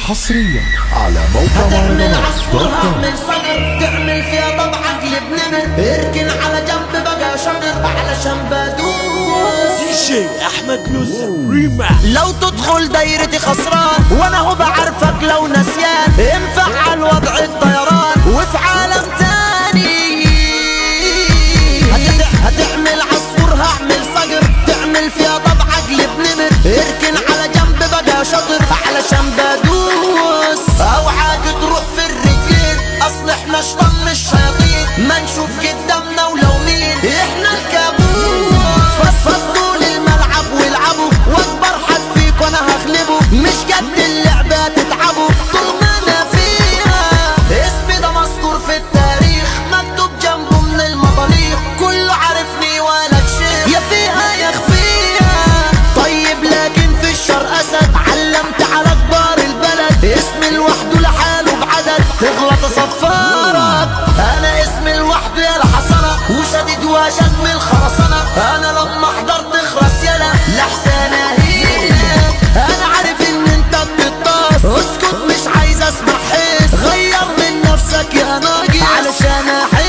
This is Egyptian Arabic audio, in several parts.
حصريا على موقع هتعمل مهرجانات عصفور دوت كوم هعمل صقر تعمل فيها طبعك لبننا اركن على جنب بقى شطر علشان بدوس دي جي احمد يوسف ريما لو تدخل دايرتي خسران وانا هو بعرفك لو نسيان انفعل وضع الطيران وفي عالم تاني هتدع- هتعمل عصفور هعمل صقر تعمل فيها طبعك لبنمر اركن على جنب بقى شطر علشان بدوس اوعاك تروح في الرجلين اصل احنا شطن الشياطين ما نشوف قدامنا ولو مين احنا الكابوس فضوا للملعب والعبوا واكبر حد فيك وانا هغلبه مش قد اللعبة تتعبوا طول ما انا فيها اسمي ده مذكور في التاريخ مكتوب جنبه من المضاريخ كله عارفني ولا شيء يا فيها يا خفيها طيب لكن في الشر اسد علمت على كبار البلد اسمي لوحده لحاله بعدد تغلط صفارك انا اسمي لوحده يا الحصنة وشديد واشد من الخرسانة انا لما حضرت خرس يلا لحسن اهيلك انا عارف ان انت بتطاس اسكت مش عايز اسمع حس غير من نفسك يا ناقص علشان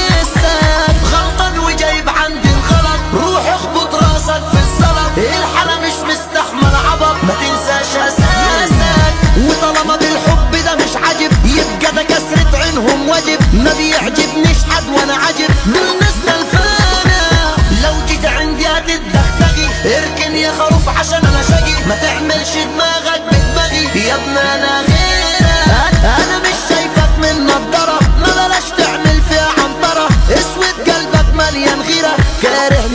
احسك غلطان وجايب عندي الغلط روح اخبط راسك في الزلط الحالة مش مستحمل عبط ما تنساش اساسك وطالما بالحب ده مش عجب يبقى ده كسرة عينهم واجب ما بيعجبنيش حد وانا عجب دول ناس الفانة لو جيت عندي هتتدغدغي اركن يا خروف عشان انا شقي ما تعملش دماغك بدماغي يا ابن انا غيرك انا مش شايفك من نضارة ما بلاش تعمل فيها عنطرة اسود قلبك مليان غيرة كاره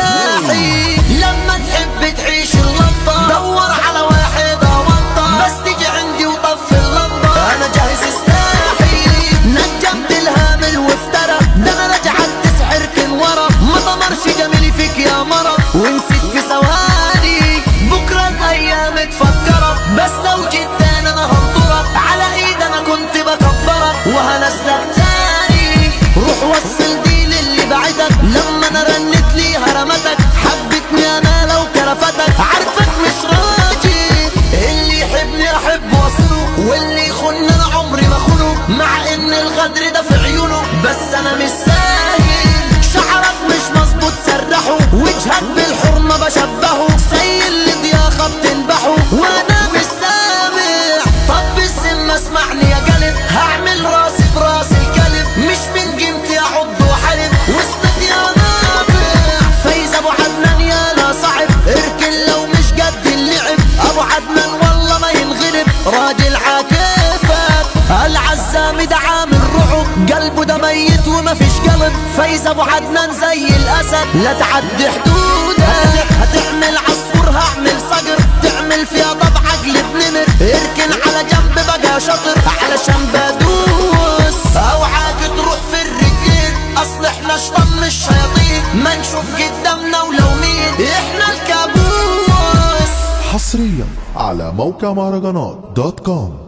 نجاحي لما تحب تعيش اللقطة دور على واحد اوطى بس تيجي عندي وطفي اللمبة انا جاهز استاحي نجمت الهامل وافترى ده انا رجعك تسحر كن ورا ما طمرش جميلي فيك يا مرض ونسيت في ثواني بكرة الايام تفكرك بس لو جيت تاني انا هنطرك على ايد انا كنت بكبرك وهنزلك تاني روح وصل دي للي بعدك لما انا رنت لي هرمتك حبتني انا لو كرفتك عارفك مش راجل اللي يحبني احب واصله واللي يخن انا عمري ما خونه مع ان الغدر ده في عيونه بس انا مش ساهل شعرك مش مظبوط سرحه وجهك بالحرمة بشبهه زي اللي ضياخة بتنبحه وانا مش سامع طب السم اسمعني يا قلب هعمل راسي براس الكلب مش من قيمتي اعض وحلب وسطك يا ناطع فايز ابو عدنان يا لا صعب اركن لو مش قد اللعب ابو عدنان والله ما ينغلب راجل عاكفك العزام ده عامل رعب قلبه ده ميت وما فيش قلب فايز ابو عدنان زي الاسد لا تعدي حدودك هتعمل عصفور هعمل صقر تعمل فيها طبعك لبنمر اركن على جنب بقى شطر علشان بدوس اوعاك تروح في الرجلين اصل احنا شطن الشياطين ما نشوف قدامنا ولو مين احنا الكابوس حصريا على موقع مهرجانات دوت كوم